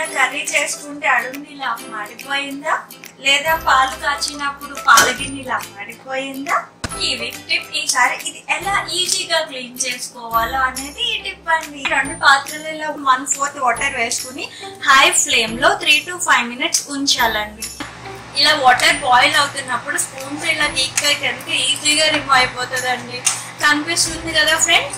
ఎప్పుడైనా కర్రీ చేసుకుంటే అడుగునిలా మాడిపోయిందా లేదా పాలు కాచినప్పుడు పాలగిన్నెలా మాడిపోయిందా ఈ విప్ టిప్ ఈసారి ఇది ఎలా ఈజీగా క్లీన్ చేసుకోవాలో అనేది ఈ టిప్ అండి రెండు పాత్రలలో వన్ ఫోర్త్ వాటర్ వేసుకుని హై ఫ్లేమ్ లో త్రీ టు ఫైవ్ మినిట్స్ ఉంచాలండి ఇలా వాటర్ బాయిల్ అవుతున్నప్పుడు స్పూన్స్ ఇలా గీక్ కనుక ఈజీగా రిమూవ్ అయిపోతుందండి కనిపిస్తుంది కదా ఫ్రెండ్స్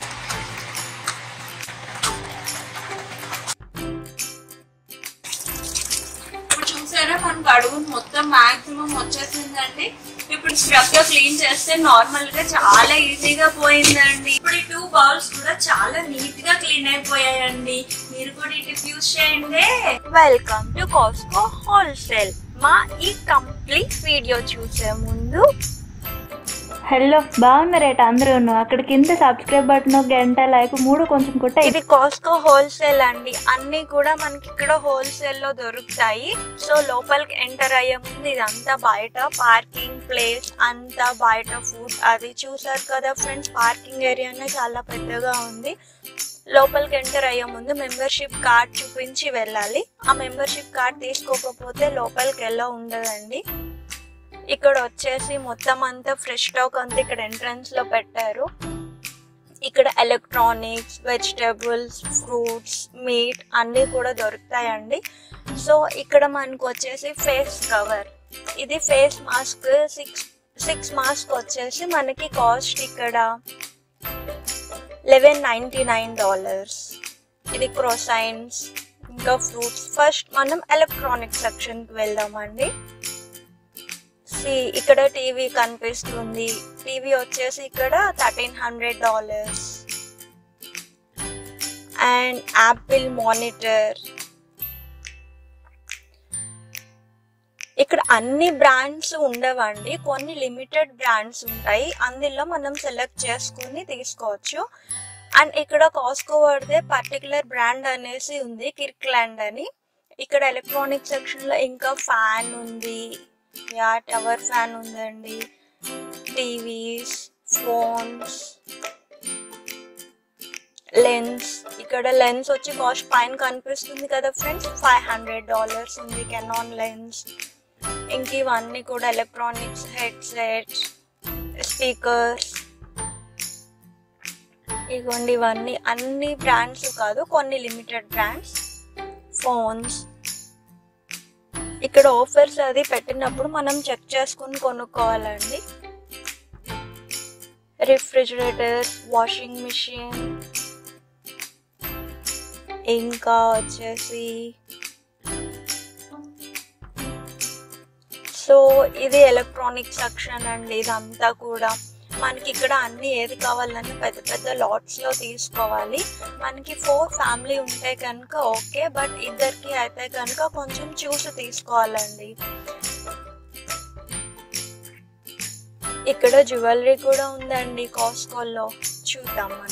ఇప్పుడు చూసారా మనకు అడుగు మొత్తం మాక్సిమం వచ్చేసిందండి ఇప్పుడు స్క్రబ్ తో క్లీన్ చేస్తే నార్మల్ గా చాలా ఈజీగా పోయిందండి ఇప్పుడు ఈ టూ బౌల్స్ కూడా చాలా నీట్ గా క్లీన్ అయిపోయాయండి మీరు కూడా ఈ టిప్ యూస్ చేయండి వెల్కమ్ టు కాస్కో హోల్సేల్ మా ఈ కంప్లీట్ వీడియో చూసే ముందు హలో బాగున్నారేట అందరూ అక్కడ కింద సబ్స్క్రైబ్ బటన్ గంట లైక్ మూడు కొంచెం కొట్ట ఇది కాస్కో హోల్సేల్ అండి అన్ని కూడా మనకి ఇక్కడ హోల్సేల్ లో దొరుకుతాయి సో లోపలికి ఎంటర్ అయ్యే ముందు ఇదంతా బయట పార్కింగ్ ప్లేస్ అంతా బయట ఫుడ్ అది చూసారు కదా ఫ్రెండ్స్ పార్కింగ్ ఏరియానే చాలా పెద్దగా ఉంది లోపలికి ఎంటర్ అయ్యే ముందు మెంబర్షిప్ కార్డ్ చూపించి వెళ్ళాలి ఆ మెంబర్షిప్ కార్డ్ తీసుకోకపోతే లోపలికి ఎలా ఉండదండి ఇక్కడ వచ్చేసి మొత్తం అంతా ఫ్రెష్ స్టాక్ అంతా ఇక్కడ ఎంట్రన్స్ లో పెట్టారు ఇక్కడ ఎలక్ట్రానిక్స్ వెజిటేబుల్స్ ఫ్రూట్స్ మీట్ అన్నీ కూడా దొరుకుతాయండి సో ఇక్కడ మనకు వచ్చేసి ఫేస్ కవర్ ఇది face mask six six mask వచ్చేసి మనకి కాస్ట్ ఇక్కడ లెవెన్ నైంటీ నైన్ డాలర్స్ ఇది క్రోసైన్స్ ఇంకా ఫ్రూట్స్ ఫస్ట్ మనం ఎలక్ట్రానిక్ సెక్షన్కి వెళ్దామండి సి ఇక్కడ టీవీ కనిపిస్తుంది టీవీ వచ్చేసి ఇక్కడ thirteen hundred dollars and Apple monitor ఇక్కడ అన్ని బ్రాండ్స్ ఉండవండి కొన్ని లిమిటెడ్ బ్రాండ్స్ ఉంటాయి అందులో మనం సెలెక్ట్ చేసుకుని తీసుకోవచ్చు అండ్ ఇక్కడ కాస్కో వాడితే పర్టికులర్ బ్రాండ్ అనేసి ఉంది కిర్క్లాండ్ అని ఇక్కడ ఎలక్ట్రానిక్ సెక్షన్ లో ఇంకా ఫ్యాన్ ఉంది యా టవర్ ఫ్యాన్ ఉందండి టీవీస్ ఫోన్స్ లెన్స్ ఇక్కడ లెన్స్ వచ్చి కాస్ట్ పైన కనిపిస్తుంది కదా ఫ్రెండ్స్ ఫైవ్ హండ్రెడ్ డాలర్స్ ఉంది కెనాన్ లెన్స్ ఇంక ఇవన్నీ కూడా ఎలక్ట్రానిక్స్ హెడ్సెట్స్ స్పీకర్స్ ఇగోండి ఇవన్నీ అన్ని బ్రాండ్స్ కాదు కొన్ని లిమిటెడ్ బ్రాండ్స్ ఫోన్స్ ఇక్కడ ఆఫర్స్ అది పెట్టినప్పుడు మనం చెక్ చేసుకుని కొనుక్కోవాలండి రిఫ్రిజిరేటర్ వాషింగ్ మిషన్ ఇంకా వచ్చేసి సో ఇది ఎలక్ట్రానిక్ సెక్షన్ అండి ఇదంతా కూడా మనకి ఇక్కడ అన్ని ఏది కావాలన్నా పెద్ద పెద్ద లాట్స్ లో తీసుకోవాలి మనకి ఫోర్ ఫ్యామిలీ ఉంటే కనుక ఓకే బట్ ఇద్దరికి అయితే కనుక కొంచెం చూసి తీసుకోవాలండి ఇక్కడ జ్యువెలరీ కూడా ఉందండి కాస్కోల్లో చూద్దాం మనం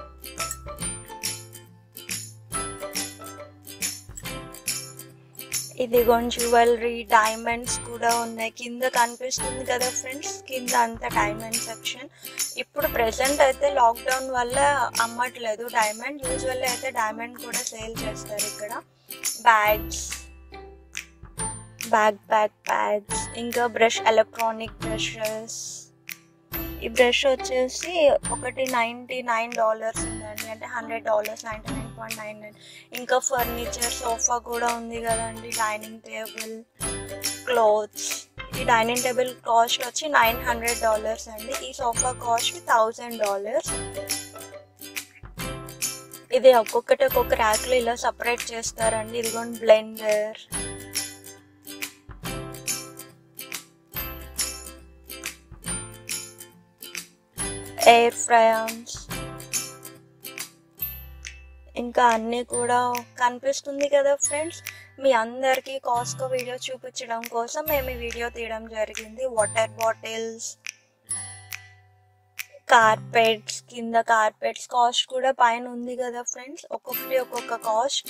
ఇదిగో జ్యువెలరీ డైమండ్స్ కూడా ఉన్నాయి కింద కనిపిస్తుంది కదా ఫ్రెండ్స్ కింద అంతా డైమండ్ సెక్షన్ ఇప్పుడు ప్రెసెంట్ అయితే లాక్డౌన్ వల్ల అమ్మట్లేదు డైమండ్ యూజువల్లీ అయితే డైమండ్ కూడా సేల్ చేస్తారు ఇక్కడ బ్యాగ్స్ బ్యాగ్ బ్యాగ్ బ్యాగ్స్ ఇంకా బ్రష్ ఎలక్ట్రానిక్ బ్రషెస్ ఈ బ్రష్ వచ్చేసి ఒకటి నైంటీ నైన్ డాలర్స్ ఉందండి అంటే hundred dollars ninety nine point nine nine ఇంకా ఫర్నిచర్ సోఫా కూడా ఉంది కదండి డైనింగ్ టేబుల్ క్లోత్స్ ఈ డైనింగ్ టేబుల్ కాస్ట్ వచ్చి నైన్ హండ్రెడ్ డాలర్స్ అండి ఈ సోఫా కాస్ట్ థౌజండ్ డాలర్స్ ఇది ఒక్కొక్కటి ఒక్కొక్క ర్యాక్లో ఇలా సపరేట్ చేస్తారండి ఇదిగోండి బ్లెండర్ ఎయిర్ ఫ్రయాన్స్ ఇంకా అన్నీ కూడా కనిపిస్తుంది కదా ఫ్రెండ్స్ మీ అందరికీ కాస్కో వీడియో చూపించడం కోసం మేము ఈ వీడియో తీయడం జరిగింది వాటర్ బాటిల్స్ కార్పెట్స్ కింద కార్పెట్స్ కాస్ట్ కూడా పైన ఉంది కదా ఫ్రెండ్స్ ఒక్కొక్కటి ఒక్కొక్క కాస్ట్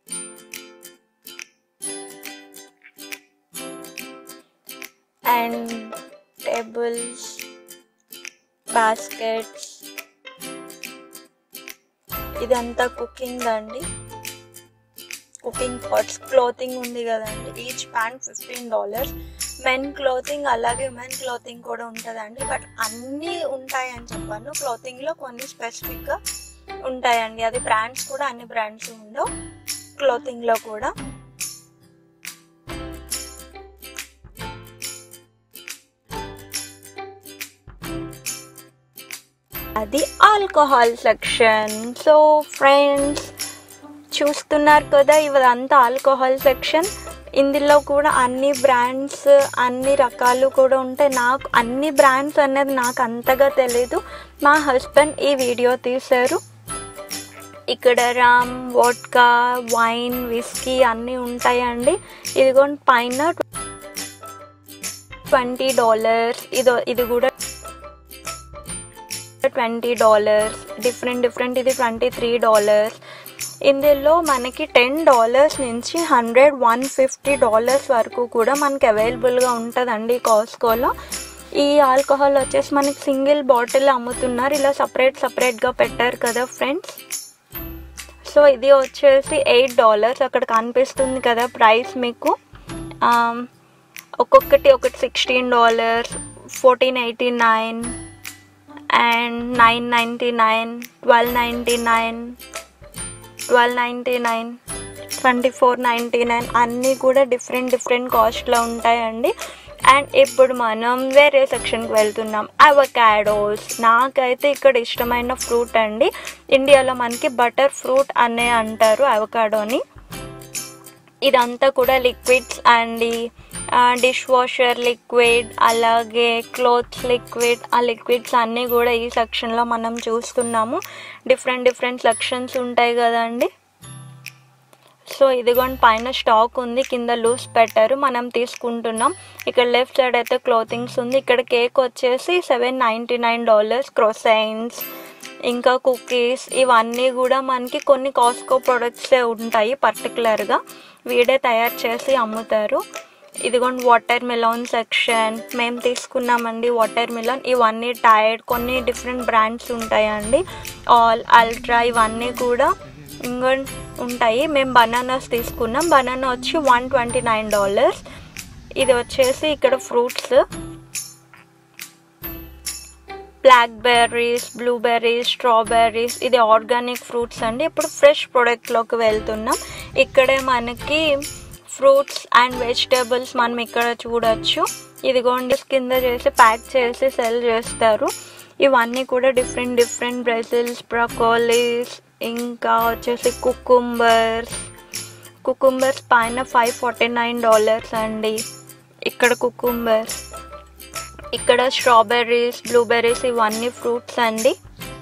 అండ్ టేబుల్స్ బాస్కెట్స్ ఇదంతా కుకింగ్ అండి కుకింగ్ పాట్స్ క్లోతింగ్ ఉంది కదండి each pant fifteen dollars men clothing అలాగే ఉమెన్ క్లోతింగ్ కూడా ఉంటుందండి బట్ అన్నీ ఉంటాయని చెప్పాను క్లోతింగ్లో కొన్ని స్పెసిఫిక్గా ఉంటాయండి అది బ్రాండ్స్ కూడా అన్ని బ్రాండ్స్ ఉండవు క్లోతింగ్లో కూడా అది ఆల్కహాల్ సెక్షన్ సో ఫ్రెండ్స్ చూస్తున్నారు కదా ఇదంతా ఆల్కహాల్ సెక్షన్ ఇందులో కూడా అన్ని బ్రాండ్స్ అన్ని రకాలు కూడా ఉంటాయి నాకు అన్ని బ్రాండ్స్ అనేది నాకు అంతగా తెలీదు మా హస్బెండ్ ఈ వీడియో తీశారు ఇక్కడ రామ్ వోడ్కా వైన్ విస్కీ అన్నీ ఉంటాయండి ఇదిగోండి పైన ట్వంటీ డాలర్స్ ఇది ఇది కూడా ట్వంటీ డాలర్స్ డిఫరెంట్ డిఫరెంట్ ఇది ట్వంటీ త్రీ డాలర్స్ ఇందులో మనకి టెన్ డాలర్స్ నుంచి హండ్రెడ్ వన్ ఫిఫ్టీ డాలర్స్ వరకు కూడా మనకి అవైలబుల్గా ఉంటుందండి కాస్కోలో ఈ ఆల్కహాల్ వచ్చేసి మనకి సింగిల్ బాటిల్ అమ్ముతున్నారు ఇలా సపరేట్ సపరేట్గా పెట్టారు కదా ఫ్రెండ్స్ సో ఇది వచ్చేసి ఎయిట్ డాలర్స్ అక్కడ కనిపిస్తుంది కదా ప్రైస్ మీకు ఆమ్, ఒక్కొక్కటి ఒకటి sixteen dollars fourteen eighty nine and nine ninety nine twelve ninety nine twelve ninety nine twenty four ninety nine అన్నీ కూడా డిఫరెంట్ డిఫరెంట్ కాస్ట్లో ఉంటాయండి అండ్ ఇప్పుడు మనం వేరే సెక్షన్కి వెళ్తున్నాం అవకాడోస్ నాకైతే ఇక్కడ ఇష్టమైన ఫ్రూట్ అండి ఇండియాలో మనకి బటర్ ఫ్రూట్ అనే అంటారు అవకాడోని ఇదంతా కూడా లిక్విడ్స్ అండి డిష్ వాషర్ లిక్విడ్ అలాగే క్లోత్స్ లిక్విడ్ ఆ లిక్విడ్స్ అన్నీ కూడా ఈ సెక్షన్లో మనం చూస్తున్నాము డిఫరెంట్ డిఫరెంట్ సెక్షన్స్ ఉంటాయి కదండి సో ఇదిగోండి పైన స్టాక్ ఉంది కింద లూస్ పెట్టారు మనం తీసుకుంటున్నాం ఇక్కడ లెఫ్ట్ సైడ్ అయితే క్లోతింగ్స్ ఉంది ఇక్కడ కేక్ వచ్చేసి seven ninety nine dollars croissants ఇంకా కుకీస్ ఇవన్నీ కూడా మనకి కొన్ని కాస్కో ప్రొడక్ట్సే ఉంటాయి పర్టికులర్గా వీడే తయారు చేసి అమ్ముతారు ఇదిగోండి వాటర్ మిలాన్ సెక్షన్ మేము తీసుకున్నామండి వాటర్ మిలాన్ ఇవన్నీ టైర్డ్ కొన్ని డిఫరెంట్ బ్రాండ్స్ ఉంటాయండి ఆల్ అల్ట్రా ఇవన్నీ కూడా ఇంకా ఉంటాయి మేము బనానాస్ తీసుకున్నాం బనానా వచ్చి వన్ ట్వంటీ నైన్ డాలర్స్ ఇది వచ్చేసి ఇక్కడ fruits black berries blueberries strawberries ఇది ఆర్గానిక్ ఫ్రూట్స్ అండి ఇప్పుడు ఫ్రెష్ ప్రోడక్ట్లోకి వెళ్తున్నాం ఇక్కడే మనకి ఫ్రూట్స్ అండ్ వెజిటేబుల్స్ మనం ఇక్కడ చూడొచ్చు ఇదిగోండి కింద చేసి ప్యాక్ చేసి సెల్ చేస్తారు ఇవన్నీ కూడా డిఫరెంట్ డిఫరెంట్ బ్రెజిల్స్ బ్రకోలీస్ ఇంకా వచ్చేసి కుకుంబర్స్ కుకుంబర్స్ పైన ఫైవ్ ఫార్టీ నైన్ డాలర్స్ అండి ఇక్కడ కుకుంబర్స్ ఇక్కడ స్ట్రాబెర్రీస్ బ్లూబెర్రీస్ ఇవన్నీ ఫ్రూట్స్ అండి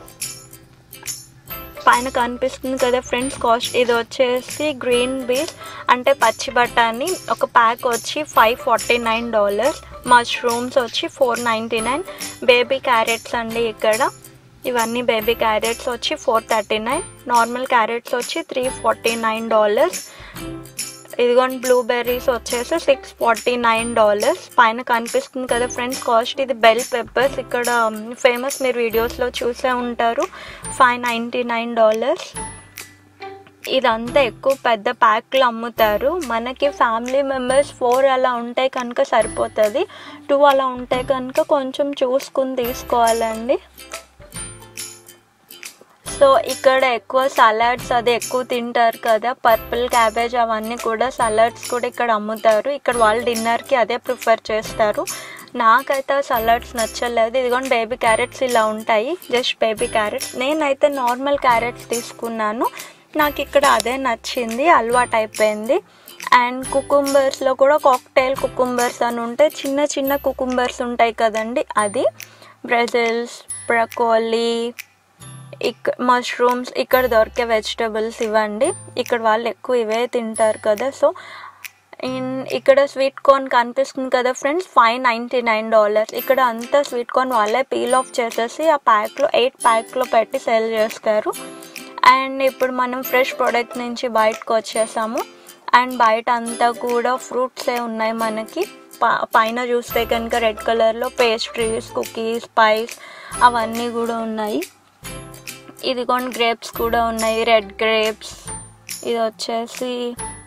పైన కనిపిస్తుంది కదా ఫ్రెండ్స్ కాస్ట్ ఇది వచ్చేసి గ్రీన్ బీస్ అంటే పచ్చి బఠానీ ఒక ప్యాక్ వచ్చి five forty nine dollars mushrooms వచ్చి four ninety nine baby carrots అండి ఇక్కడ ఇవన్నీ బేబీ క్యారెట్స్ వచ్చి four thirty nine normal carrots వచ్చి త్రీ ఫార్టీ నైన్ డాలర్స్ ఇదిగోండి బ్లూబెర్రీస్ వచ్చేసి సిక్స్ ఫార్టీ నైన్ డాలర్స్ పైన కనిపిస్తుంది కదా ఫ్రెండ్స్ కాస్ట్ ఇది బెల్ పెప్పర్స్ ఇక్కడ ఫేమస్ మీరు వీడియోస్లో చూసే ఉంటారు ఫైవ్ నైంటీ నైన్ డాలర్స్ ఇదంతా ఎక్కువ పెద్ద ప్యాక్లు అమ్ముతారు మనకి ఫ్యామిలీ మెంబర్స్ ఫోర్ అలా ఉంటే కనుక సరిపోతుంది టూ అలా ఉంటే కనుక కొంచెం చూసుకుని తీసుకోవాలండి సో ఇక్కడ ఎక్కువ సలాడ్స్ అది ఎక్కువ తింటారు కదా పర్పుల్ క్యాబేజ్ అవన్నీ కూడా సలాడ్స్ కూడా ఇక్కడ అమ్ముతారు ఇక్కడ వాళ్ళు డిన్నర్కి అదే ప్రిఫర్ చేస్తారు నాకైతే సలాడ్స్ నచ్చలేదు ఇదిగోండి బేబీ క్యారెట్స్ ఇలా ఉంటాయి జస్ట్ బేబీ క్యారెట్స్ నేనైతే నార్మల్ క్యారెట్స్ తీసుకున్నాను నాకు ఇక్కడ అదే నచ్చింది అలవాటు అయిపోయింది అండ్ కుకుంబర్స్లో కూడా కాక్టైల్ కుకుంబర్స్ అని ఉంటాయి చిన్న చిన్న కుకుంబర్స్ ఉంటాయి కదండి అది బ్రెజిల్స్ బ్రకోలీ ఇక్ మష్రూమ్స్ ఇక్కడ దొరికే వెజిటబుల్స్ ఇవ్వండి ఇక్కడ వాళ్ళు ఎక్కువ ఇవే తింటారు కదా సో ఇన్ ఇక్కడ స్వీట్ కార్న్ కనిపిస్తుంది కదా friends five ninety nine dollars ఇక్కడ అంతా స్వీట్ కార్న్ వాళ్ళే పీల్ ఆఫ్ చేసేసి ఆ ప్యాక్లో ఎయిట్ ప్యాక్లో పెట్టి సెల్ చేస్తారు అండ్ ఇప్పుడు మనం ఫ్రెష్ ప్రోడక్ట్ నుంచి బయటకు వచ్చేసాము అండ్ బయట అంతా కూడా ఫ్రూట్సే ఉన్నాయి మనకి ప- పైన చూస్తే కనుక రెడ్ కలర్లో పేస్ట్రీస్ కుకీస్ పైస్ అవన్నీ కూడా ఉన్నాయి ఇదిగోండి గ్రేప్స్ కూడా ఉన్నాయి రెడ్ గ్రేప్స్ ఇది వచ్చేసి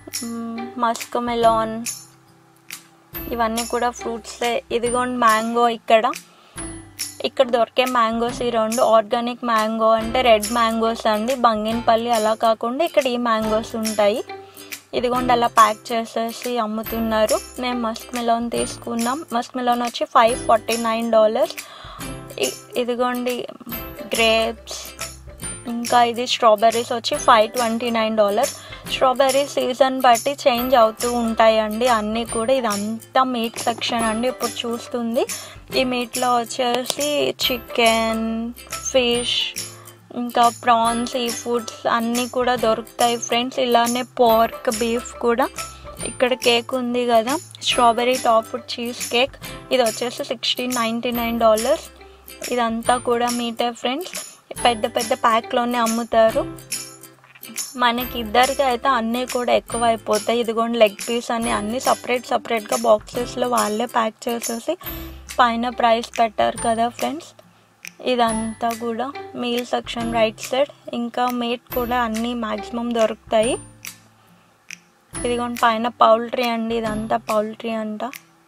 మస్క్ మెలాన్ ఇవన్నీ కూడా ఫ్రూట్సే ఇదిగోండి మ్యాంగో ఇక్కడ ఇక్కడ దొరికే మ్యాంగోస్ ఈ రెండు ఆర్గానిక్ మ్యాంగో అంటే రెడ్ మ్యాంగోస్ అండి బంగినపల్లి అలా కాకుండా ఇక్కడ ఈ మ్యాంగోస్ ఉంటాయి ఇదిగోండి అలా ప్యాక్ చేసేసి అమ్ముతున్నారు నేను మస్క్ మిలోన్ తీసుకున్నాం మస్క్ మిలోన్ వచ్చి ఫైవ్ ఫార్టీ నైన్ డాలర్స్ ఇదిగోండి గ్రేప్స్ ఇంకా ఇది స్ట్రాబెర్రీస్ వచ్చి five twenty nine dollars strawberry season బట్టి చేంజ్ అవుతూ ఉంటాయండి అన్నీ కూడా ఇదంతా మీట్ సెక్షన్ అండి ఇప్పుడు చూస్తుంది ఈ మీట్లో వచ్చేసి చికెన్ ఫిష్ ఇంకా ప్రాన్స్ ఈ ఫుడ్స్ అన్నీ కూడా దొరుకుతాయి ఫ్రెండ్స్ ఇలానే పోర్క్ బీఫ్ కూడా ఇక్కడ కేక్ ఉంది కదా స్ట్రాబెర్రీ టాప్ చీజ్ కేక్ ఇది వచ్చేసి సిక్స్టీన్ నైంటీ నైన్ డాలర్స్ ఇదంతా కూడా మీటే ఫ్రెండ్స్ పెద్ద పెద్ద ప్యాక్లోనే అమ్ముతారు మనకి ఇద్దరికి అయితే అన్నీ కూడా ఎక్కువ అయిపోతాయి ఇదిగోండి లెగ్ పీస్ అని అన్నీ సపరేట్ సపరేట్గా బాక్సెస్లో వాళ్ళే ప్యాక్ చేసేసి పైన ప్రైస్ పెట్టారు కదా ఫ్రెండ్స్ ఇదంతా కూడా మీల్ సెక్షన్ రైట్ సైడ్ ఇంకా మీట్ కూడా అన్నీ మ్యాక్సిమం దొరుకుతాయి ఇదిగోండి పైన పౌల్ట్రీ అండి ఇదంతా పౌల్ట్రీ అంట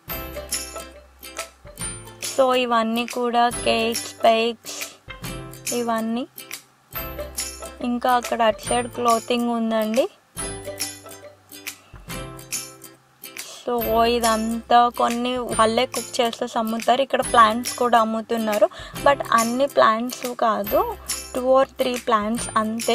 సో ఇవన్నీ కూడా కేక్స్ బైక్స్ ఇవన్నీ ఇంకా అక్కడ అటు సైడ్ క్లోతింగ్ ఉందండి సో ఇదంతా కొన్ని వాళ్ళే కుక్ చేసేసి అమ్ముతారు ఇక్కడ ప్లాంట్స్ కూడా అమ్ముతున్నారు బట్ అన్ని ప్లాంట్స్ కాదు టూ ఆర్ త్రీ ప్లాంట్స్ అంతే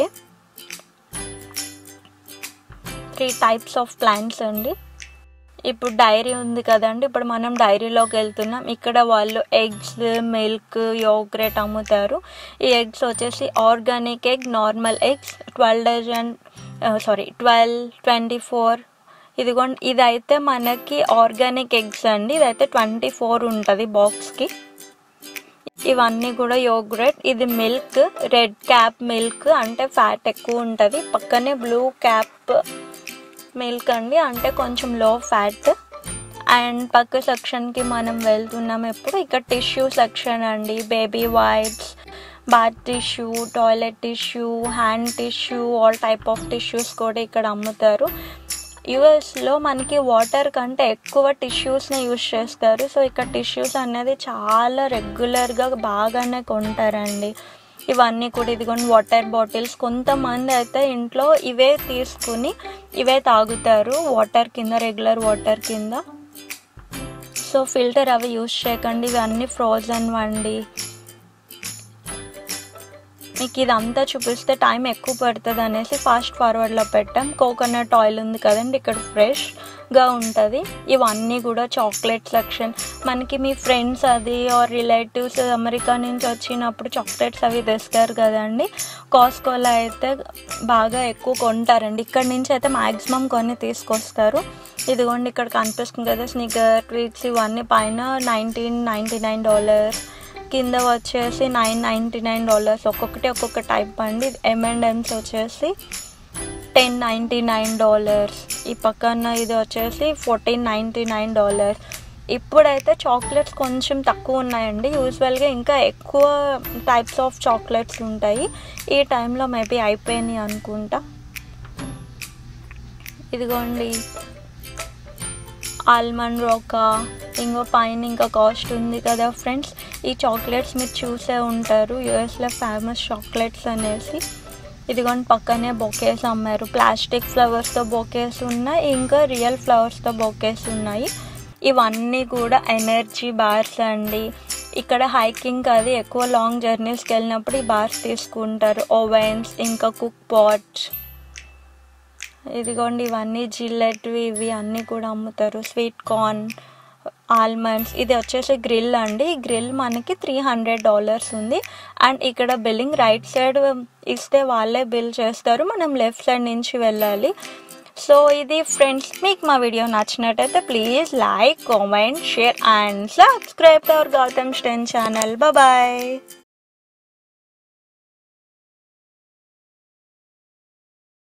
త్రీ టైప్స్ ఆఫ్ ప్లాంట్స్ అండి ఇప్పుడు డైరీ ఉంది కదండి ఇప్పుడు మనం డైరీలోకి వెళ్తున్నాం ఇక్కడ వాళ్ళు ఎగ్స్ మిల్క్ యోగ్రెట్ అమ్ముతారు ఈ ఎగ్స్ వచ్చేసి organic egg normal eggs twelve dozen sorry twelve twenty four ఇదిగోండి ఇదైతే మనకి ఆర్గానిక్ ఎగ్స్ అండి ఇదైతే ట్వంటీ ఫోర్ ఉంటుంది బాక్స్కి ఇవన్నీ కూడా యోగ్రెట్ ఇది మిల్క్ రెడ్ క్యాప్ మిల్క్ అంటే ఫ్యాట్ ఎక్కువ ఉంటుంది పక్కనే బ్లూ క్యాప్ మిల్క్ అండి అంటే కొంచెం లో ఫ్యాట్ అండ్ పక్క సెక్షన్కి మనం వెళ్తున్నాం ఎప్పుడు ఇక్కడ టిష్యూ సెక్షన్ అండి baby wipes bath tissue toilet tissue hand tissue all type of tissues కూడా ఇక్కడ అమ్ముతారు యుఎస్లో మనకి వాటర్ కంటే ఎక్కువ టిష్యూస్ని యూస్ చేస్తారు సో ఇక్కడ టిష్యూస్ అనేది చాలా రెగ్యులర్గా బాగానే కొంటారండి ఇవన్నీ కూడా ఇదిగోండి వాటర్ బాటిల్స్ కొంతమంది అయితే ఇంట్లో ఇవే తీసుకుని ఇవే తాగుతారు వాటర్ కింద రెగ్యులర్ వాటర్ కింద సో ఫిల్టర్ అవి యూస్ చేయకండి ఇవన్నీ ఫ్రోజన్ వండి మీకు ఇదంతా చూపిస్తే టైం ఎక్కువ పడుతుంది అనేసి ఫాస్ట్ ఫార్వర్డ్లో పెట్టాం కోకోనట్ ఆయిల్ ఉంది కదండి ఇక్కడ ఫ్రెష్గా ఉంటుంది ఇవన్నీ కూడా చాక్లెట్ సెక్షన్ మనకి మీ ఫ్రెండ్స్ అది ఆర్ రిలేటివ్స్ అమెరికా నుంచి వచ్చినప్పుడు చాక్లెట్స్ అవి తెస్తారు కదండి కాస్కోలో అయితే బాగా ఎక్కువ కొంటారండి ఇక్కడ నుంచి అయితే మ్యాక్సిమం కొన్ని తీసుకొస్తారు ఇదిగోండి ఇక్కడ కనిపిస్తుంది కదా స్నికర్ ట్వీట్స్ ఇవన్నీ పైన నైన్టీన్ నైంటీ నైన్ డాలర్స్ కింద వచ్చేసి నైన్ నైంటీ నైన్ డాలర్స్ ఒక్కొక్కటి ఒక్కొక్క టైప్ అండి ఎమ్ అండ్ ఎమ్స్ వచ్చేసి టెన్ నైంటీ నైన్ డాలర్స్ ఈ పక్కన ఇది వచ్చేసి ఫోర్టీన్ నైంటీ నైన్ డాలర్స్ ఇప్పుడైతే చాక్లెట్స్ కొంచెం తక్కువ ఉన్నాయండి యూజువల్గా ఇంకా ఎక్కువ టైప్స్ ఆఫ్ చాక్లెట్స్ ఉంటాయి ఈ టైంలో మేబీ అయిపోయినాయి అనుకుంటా ఇదిగోండి ఆల్మండ్ రోకా ఇంకో పైన ఇంకా కాస్ట్ ఉంది కదా ఫ్రెండ్స్ ఈ చాక్లెట్స్ మీరు చూసే ఉంటారు యూఎస్లో ఫేమస్ చాక్లెట్స్ అనేసి ఇదిగోండి పక్కనే బొకేస్ అమ్మారు ప్లాస్టిక్ ఫ్లవర్స్తో బొకేస్ ఉన్నాయి ఇంకా రియల్ ఫ్లవర్స్తో బొకేస్ ఉన్నాయి ఇవన్నీ కూడా ఎనర్జీ బార్స్ అండి ఇక్కడ హైకింగ్ అది ఎక్కువ లాంగ్ జర్నీస్కి వెళ్ళినప్పుడు ఈ బార్స్ తీసుకుంటారు ఓవెన్స్ ఇంకా కుక్ పాట్ ఇదిగోండి ఇవన్నీ జిల్లెట్వి ఇవి అన్నీ కూడా అమ్ముతారు స్వీట్ కార్న్ ఆల్మండ్స్ ఇది వచ్చేసి గ్రిల్ అండి ఈ గ్రిల్ మనకి త్రీ హండ్రెడ్ డాలర్స్ ఉంది అండ్ ఇక్కడ బిల్లింగ్ రైట్ సైడ్ ఇస్తే వాళ్ళే బిల్ చేస్తారు మనం లెఫ్ట్ సైడ్ నుంచి వెళ్ళాలి సో ఇది ఫ్రెండ్స్ మీకు మా వీడియో నచ్చినట్టయితే please like comment share and subscribe to our Gautam స్టెన్ ఛానల్ బాయ్